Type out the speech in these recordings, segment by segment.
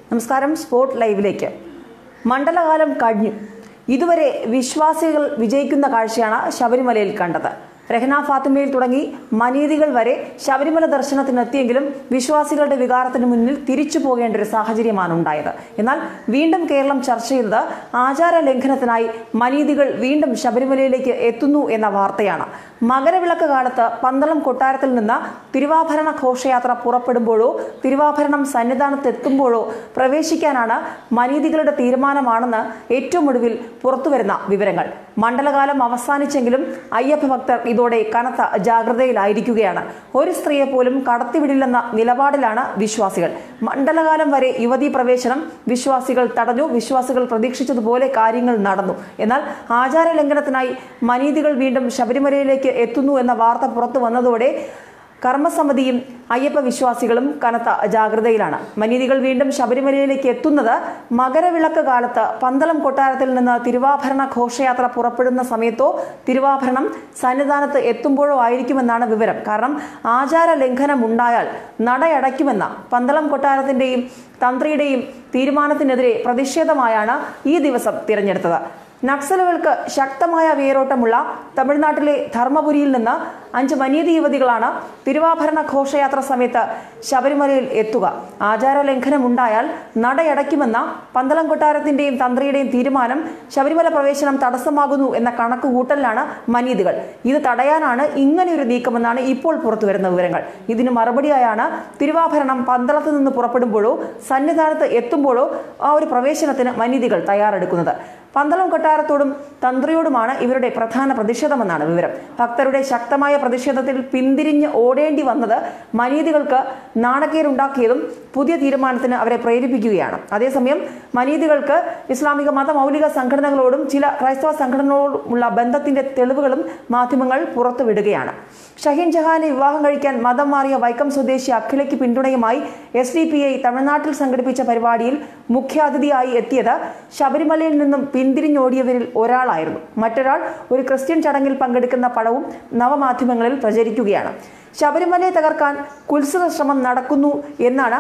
നമസ്കാരം സ്പോർട്ട് ലൈവിലേക്ക് മണ്ഡലകാലം കഴിഞ്ഞു ഇതുവരെ വിശ്വാസികൾ വിജയിക്കുന്ന കാഴ്ചയാണ് ശബരിമലയിൽ കണ്ടത് രഹന ഫാത്തിമയിൽ തുടങ്ങി മനീതികൾ വരെ ശബരിമല ദർശനത്തിനെത്തിയെങ്കിലും വിശ്വാസികളുടെ വികാരത്തിന് മുന്നിൽ തിരിച്ചു പോകേണ്ട ഒരു സാഹചര്യമാണ് ഉണ്ടായത് എന്നാൽ വീണ്ടും കേരളം ചർച്ച ചെയ്തത് ആചാര ലംഘനത്തിനായി മനീതികൾ വീണ്ടും ശബരിമലയിലേക്ക് എത്തുന്നു എന്ന വാർത്തയാണ് മകരവിളക്ക് കാലത്ത് പന്തളം കൊട്ടാരത്തിൽ നിന്ന് തിരുവാഭരണ ഘോഷയാത്ര പുറപ്പെടുമ്പോഴോ തിരുവാഭരണം സന്നിധാനത്തെത്തുമ്പോഴോ പ്രവേശിക്കാനാണ് മനീതികളുടെ തീരുമാനമാണെന്ന് ഏറ്റവും ഒടുവിൽ പുറത്തുവരുന്ന വിവരങ്ങൾ മണ്ഡലകാലം അവസാനിച്ചെങ്കിലും അയ്യപ്പ ഭക്തർ ഇതോടെ കനത്ത ജാഗ്രതയിലായിരിക്കുകയാണ് ഒരു സ്ത്രീയെ പോലും കടത്തിവിടില്ലെന്ന നിലപാടിലാണ് വിശ്വാസികൾ മണ്ഡലകാലം വരെ യുവതീ പ്രവേശനം വിശ്വാസികൾ തടഞ്ഞു വിശ്വാസികൾ പ്രതീക്ഷിച്ചതുപോലെ കാര്യങ്ങൾ നടന്നു എന്നാൽ ആചാര ലംഘനത്തിനായി മനീതികൾ വീണ്ടും ശബരിമലയിലേക്ക് എത്തുന്നു എന്ന വാർത്ത പുറത്തു വന്നതോടെ കർമ്മസമിതിയും അയ്യപ്പ വിശ്വാസികളും കനത്ത ജാഗ്രതയിലാണ് മനീതികൾ വീണ്ടും ശബരിമലയിലേക്ക് എത്തുന്നത് മകരവിളക്ക് കാലത്ത് പന്തളം കൊട്ടാരത്തിൽ നിന്ന് തിരുവാഭരണ ഘോഷയാത്ര പുറപ്പെടുന്ന സമയത്തോ തിരുവാഭരണം സന്നിധാനത്ത് എത്തുമ്പോഴോ ആയിരിക്കുമെന്നാണ് വിവരം കാരണം ആചാര ലംഘനം ഉണ്ടായാൽ നടയടയ്ക്കുമെന്ന പന്തളം കൊട്ടാരത്തിന്റെയും തന്ത്രിയുടെയും തീരുമാനത്തിനെതിരെ പ്രതിഷേധമായാണ് ഈ ദിവസം തിരഞ്ഞെടുത്തത് നക്സലുകൾക്ക് ശക്തമായ വേരോട്ടമുള്ള തമിഴ്നാട്ടിലെ ധർമ്മപുരിയിൽ നിന്ന് അഞ്ച് മനീതി യുവതികളാണ് തിരുവാഭരണ ഘോഷയാത്ര സമയത്ത് ശബരിമലയിൽ എത്തുക ആചാര ലംഘനം ഉണ്ടായാൽ നടയടയ്ക്കുമെന്ന പന്തളം കൊട്ടാരത്തിന്റെയും തന്ത്രിയുടെയും തീരുമാനം ശബരിമല പ്രവേശനം തടസ്സമാകുന്നു എന്ന കണക്കുകൂട്ടലിലാണ് മനീതികൾ ഇത് തടയാനാണ് ഇങ്ങനെയൊരു നീക്കമെന്നാണ് ഇപ്പോൾ പുറത്തുവരുന്ന വിവരങ്ങൾ ഇതിന് മറുപടിയായാണ് തിരുവാഭരണം പന്തളത്ത് നിന്ന് പുറപ്പെടുമ്പോഴോ സന്നിധാനത്ത് എത്തുമ്പോഴോ ആ ഒരു പ്രവേശനത്തിന് മനീതികൾ തയ്യാറെടുക്കുന്നത് പന്തളം കൊട്ടാരത്തോടും തന്ത്രിയോടുമാണ് ഇവരുടെ പ്രധാന പ്രതിഷേധമെന്നാണ് വിവരം ഭക്തരുടെ ശക്തമായ പ്രതിഷേധത്തിൽ പിന്തിരിഞ്ഞ് ഓടേണ്ടി വന്നത് മനീതികൾക്ക് നാണക്കേടുണ്ടാക്കിയതും പുതിയ തീരുമാനത്തിന് അവരെ പ്രേരിപ്പിക്കുകയാണ് അതേസമയം മനീതികൾക്ക് ഇസ്ലാമിക മത മൗലിക സംഘടനകളോടും ചില ക്രൈസ്തവ സംഘടനകളോടുമുള്ള ബന്ധത്തിന്റെ തെളിവുകളും മാധ്യമങ്ങൾ പുറത്തുവിടുകയാണ് ഷഹീൻ ജഹാനെ വിവാഹം കഴിക്കാൻ മതം മാറിയ വൈക്കം സ്വദേശി അഖിലയ്ക്ക് പിന്തുണയുമായി എസ് ഡി പി ഐ തമിഴ്നാട്ടിൽ സംഘടിപ്പിച്ച പരിപാടിയിൽ മുഖ്യാതിഥിയായി എത്തിയത് ശബരിമലയിൽ നിന്നും പിന്തിരിഞ്ഞോടിയവരിൽ ഒരാളായിരുന്നു മറ്റൊരാൾ ഒരു ക്രിസ്ത്യൻ ചടങ്ങിൽ പങ്കെടുക്കുന്ന പടവും നവമാധ്യമങ്ങളിൽ പ്രചരിക്കുകയാണ് ശബരിമലയെ തകർക്കാൻ കുത്സിത ശ്രമം നടക്കുന്നു എന്നാണ്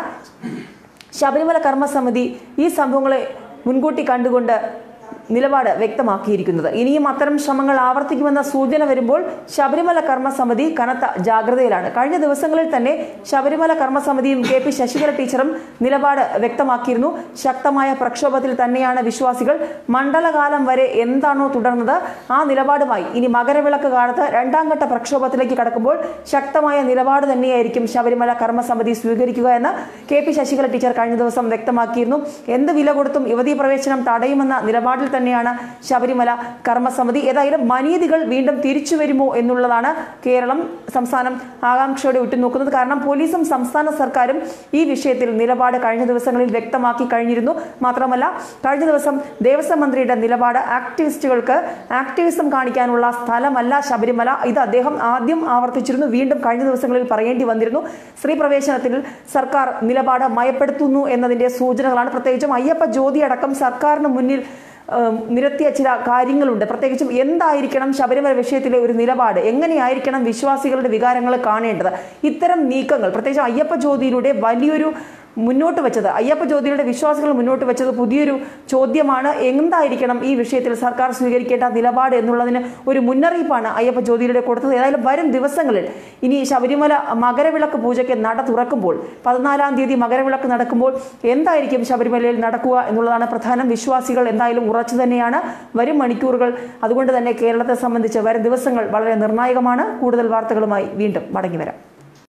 ശബരിമല കർമ്മസമിതി ഈ സംഭവങ്ങളെ മുൻകൂട്ടി കണ്ടുകൊണ്ട് നിലപാട് വ്യക്തമാക്കിയിരിക്കുന്നത് ഇനിയും അത്തരം ശ്രമങ്ങൾ ആവർത്തിക്കുമെന്ന സൂചന വരുമ്പോൾ ശബരിമല കർമ്മസമിതി കനത്ത ജാഗ്രതയിലാണ് കഴിഞ്ഞ ദിവസങ്ങളിൽ തന്നെ ശബരിമല കർമ്മസമിതിയും കെ പി ശശികല ടീച്ചറും നിലപാട് വ്യക്തമാക്കിയിരുന്നു ശക്തമായ പ്രക്ഷോഭത്തിൽ തന്നെയാണ് വിശ്വാസികൾ മണ്ഡലകാലം വരെ എന്താണോ തുടർന്നത് ആ നിലപാടുമായി ഇനി മകരവിളക്ക് കാലത്ത് രണ്ടാം ഘട്ട പ്രക്ഷോഭത്തിലേക്ക് കടക്കുമ്പോൾ ശക്തമായ നിലപാട് തന്നെയായിരിക്കും ശബരിമല കർമ്മസമിതി സ്വീകരിക്കുക എന്ന് കെ പി ശശികല ടീച്ചർ കഴിഞ്ഞ ദിവസം വ്യക്തമാക്കിയിരുന്നു എന്ത് വില കൊടുത്തും യുവതീ പ്രവേശനം തടയുമെന്ന നിലപാടിൽ തന്നെയാണ് ശബരിമല കർമ്മസമിതി ഏതായാലും മനീതികൾ വീണ്ടും തിരിച്ചു വരുമോ എന്നുള്ളതാണ് കേരളം സംസ്ഥാനം ആകാംക്ഷയോടെ ഉറ്റുനോക്കുന്നത് കാരണം പോലീസും സംസ്ഥാന സർക്കാരും ഈ വിഷയത്തിൽ നിലപാട് കഴിഞ്ഞ ദിവസങ്ങളിൽ വ്യക്തമാക്കി കഴിഞ്ഞിരുന്നു മാത്രമല്ല കഴിഞ്ഞ ദിവസം ദേവസ്വം മന്ത്രിയുടെ നിലപാട് ആക്ടിവിസ്റ്റുകൾക്ക് ആക്ടിവിസം കാണിക്കാനുള്ള സ്ഥലമല്ല ശബരിമല ഇത് അദ്ദേഹം ആദ്യം ആവർത്തിച്ചിരുന്നു വീണ്ടും കഴിഞ്ഞ ദിവസങ്ങളിൽ പറയേണ്ടി വന്നിരുന്നു സ്ത്രീ പ്രവേശനത്തിൽ സർക്കാർ നിലപാട് മയപ്പെടുത്തുന്നു എന്നതിന്റെ സൂചനകളാണ് പ്രത്യേകിച്ചും അയ്യപ്പ ജ്യോതി അടക്കം സർക്കാരിന് മുന്നിൽ നിരത്തിയ ചില കാര്യങ്ങളുണ്ട് പ്രത്യേകിച്ചും എന്തായിരിക്കണം ശബരിമല വിഷയത്തിലെ ഒരു നിലപാട് എങ്ങനെയായിരിക്കണം വിശ്വാസികളുടെ വികാരങ്ങൾ കാണേണ്ടത് ഇത്തരം നീക്കങ്ങൾ പ്രത്യേകിച്ച് അയ്യപ്പ ജ്യോതിയിലൂടെ വലിയൊരു മുന്നോട്ട് വെച്ചത് അയ്യപ്പ ജ്യോതിയുടെ വിശ്വാസികൾ മുന്നോട്ട് വെച്ചത് പുതിയൊരു ചോദ്യമാണ് എന്തായിരിക്കണം ഈ വിഷയത്തിൽ സർക്കാർ സ്വീകരിക്കേണ്ട നിലപാട് എന്നുള്ളതിന് ഒരു മുന്നറിയിപ്പാണ് അയ്യപ്പ ജ്യോതിയുടെ കൊടുത്തത് ഏതായാലും വരും ദിവസങ്ങളിൽ ഇനി ശബരിമല മകരവിളക്ക് പൂജയ്ക്ക് നട തുറക്കുമ്പോൾ പതിനാലാം തീയതി മകരവിളക്ക് നടക്കുമ്പോൾ എന്തായിരിക്കും ശബരിമലയിൽ നടക്കുക എന്നുള്ളതാണ് പ്രധാനം വിശ്വാസികൾ എന്തായാലും ഉറച്ചു തന്നെയാണ് വരും മണിക്കൂറുകൾ അതുകൊണ്ട് തന്നെ കേരളത്തെ സംബന്ധിച്ച് വരും ദിവസങ്ങൾ വളരെ നിർണായകമാണ് കൂടുതൽ വാർത്തകളുമായി വീണ്ടും മടങ്ങി വരാം